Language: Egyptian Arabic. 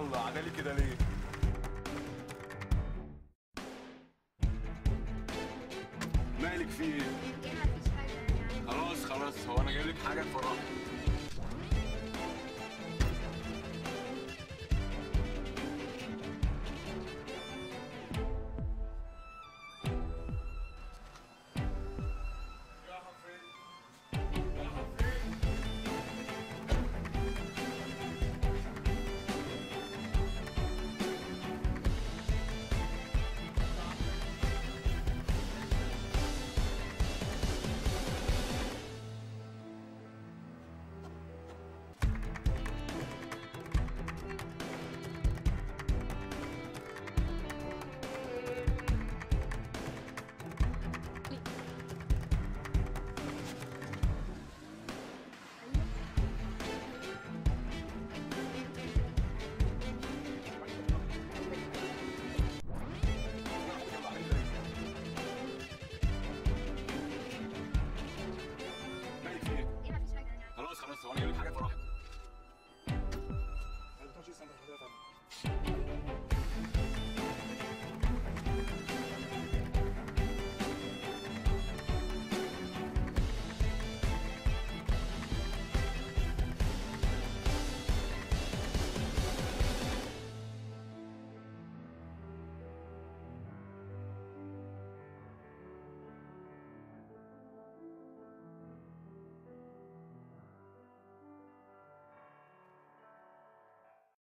يلا عدالي كده ليه مالك في ايه ايه مفيش حاجة يعني خلاص خلاص هو انا جايب لك حاجه تفرحك مالك في ايه ايه مفيش حاجة يعني خلاص خلاص هو انا جايب لك حاجه تفرحك